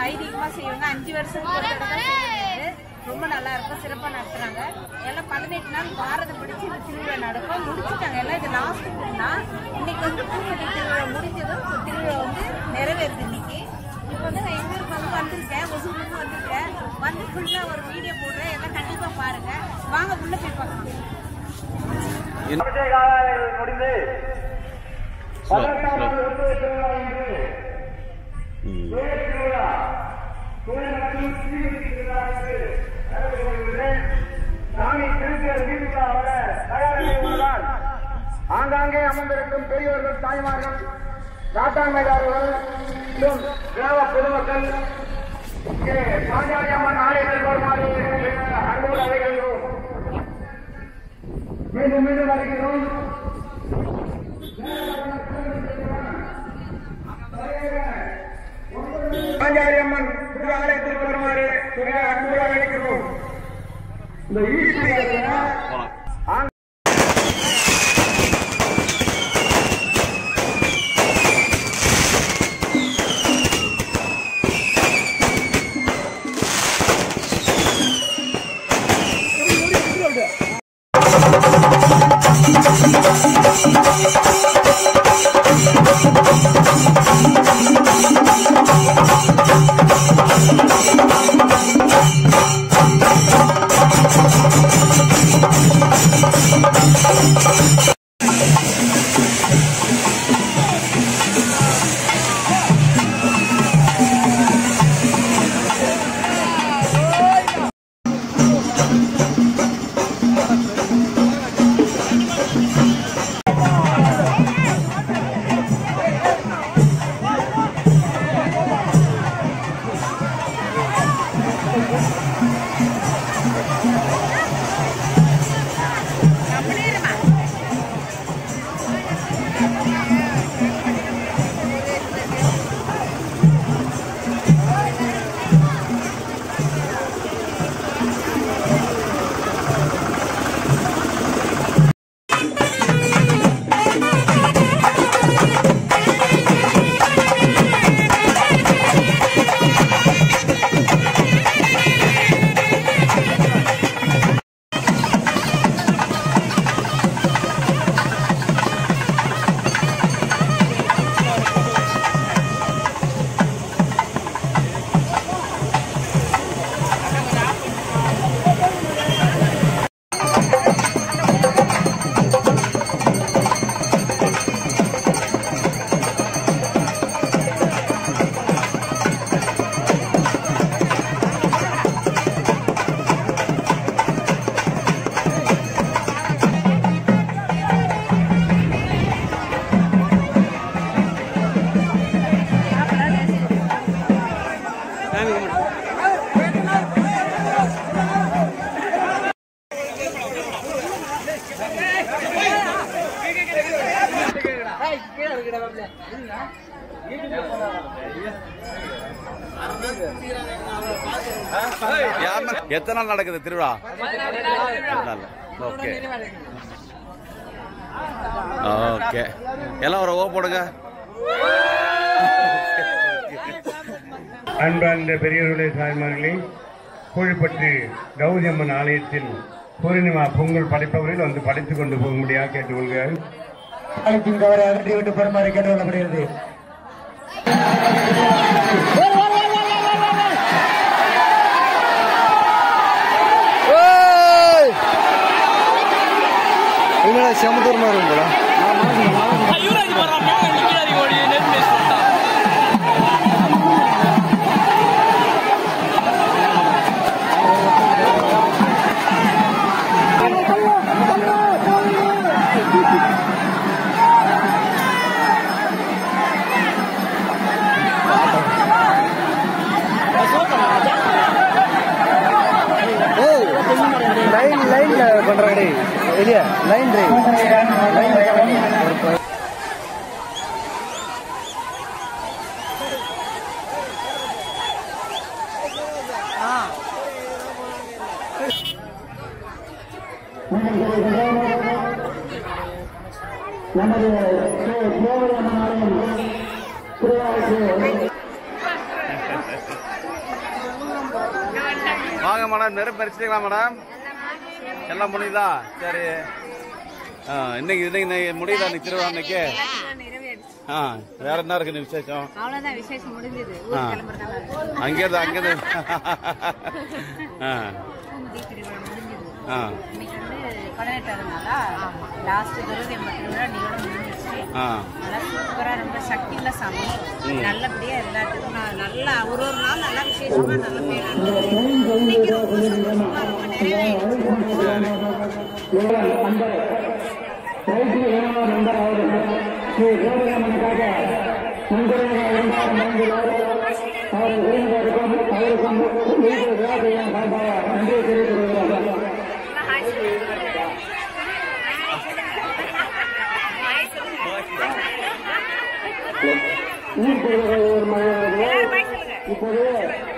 வைதிகமா செய்வாங்க அஞ்சு வருஷத்துக்கு ஒரு தடவை தான் செய்வாங்க ரொம்ப நல்லா இருக்கும் சிறப்பா நடத்துறாங்க எல்லாம் பதினெட்டு நாள் பாரத பிடிச்சு இந்த திருவிழா நடக்கும் முடிச்சுட்டாங்க எல்லாம் இது லாஸ்ட் தான் இன்னைக்கு வந்து பூப்பதி திருவிழா முடிஞ்சதும் இந்த திருவிழா வந்து நிறைவேறுது இன்னைக்கு இப்போ வந்து நான் எங்க ஊருக்கு வந்து வந்திருக்கேன் ஒசூர்லேருந்து வந்திருக்கேன் வந்து ஃபுல்லா ஒரு வீடியோ போடுறேன் எல்லாம் கண்டிப்பா பாருங்க வாங்க உள்ள போய் பார்க்கலாம் முடிந்து ஸ்லோ ஸ்லோ பதினெட்டாவது ஒற்றுமை திருவிழா என்று ம் தேர் திருவிழா துணை மற்றும் தீவிர திருவிழா என்று நடைபெறுகிறது. சாமி திருத்தேர் வீதிக்கு வர தயாரில் உள்ளதால் ஆங்காங்கே அமர்ந்திருக்கும் பெரியவர்கள் தாய்மார்கள் நாட்டாண்மையாளர்கள் மற்றும் கிராம பொதுமக்கள் இங்கே பாஞ்சாலி அம்மன் ஆலயத்தில் வருமாறு அன்போடு அழைக்கிறோம் மீண்டும் மீண்டும் அழைக்கிறோம் பாஞ்சாலி அம்மன் திரு ஆலயத்திற்கு வருமாறு மிக அன்போடு அழைக்கிறோம் இந்த ஈஸ்வரியத்தில் போலாம் ஆங் யாருன்னா எத்தனை நாள் நடக்குது திருவிழா நாள் ஓகே ஓகே எல்லாம் ஒரு ஓ போடுங்க அன்பார்ந்த பெரியவர்களே தாய்மார்களே கோழிப்பட்டு கௌரியம்மன் ஆலயத்தில் பூர்ணிமா பொங்கல் படைப்பவர்கள் வந்து படைத்துக் கொண்டு போகும்படியாக கேட்டுக்கொள்கிறார் அழைப்பின் கவரை அகற்றி விட்டு பெருமாறு கேட்டுக்கொள்ளப்படுகிறது செமத்தூர் மாதிரி போல லைன் லைன்ல பண்றாங்க வெளியே லைன் நமது கோவிலம்மன் ஆலயம் திருவாரூர் வாங்க மேடம் நெருப்பு பறிச்சிட்டீங்களா மேடம் எல்லாம் முடியுதா சரி ஆ இன்னைக்கு இன்னைக்கு இன்னைக்கு முடியுதா இன்னைக்கு திருவிழா இன்னைக்கு ஆ வேற என்ன இருக்கு விசேஷம் அவ்வளவுதான் விசேஷம் முடிஞ்சது ஆ. ஊர் கிளம்புறதால அங்கேருந்து அங்கேருந்து ஆ பூமுடி திருவிழா முடிஞ்சது ஆ இன்னைக்கு வந்து பதினெட்டாவது நாளா லாஸ்ட் தடவை நம்ம திருவிழா நீயோட முடிஞ்சிருச்சு ஆ நல்லா சூப்பரா ரொம்ப சக்தி உள்ள சாமி நல்லபடியா எல்லாத்துக்கும் நான் நல்லா ஒரு ஒரு நாள் நல்லா விசேஷமா நல்ல பேரா இன்னைக்கு ரொம்ப சந்தோஷமா ரொம்ப நிறைவேறிடுச்சு இப்போது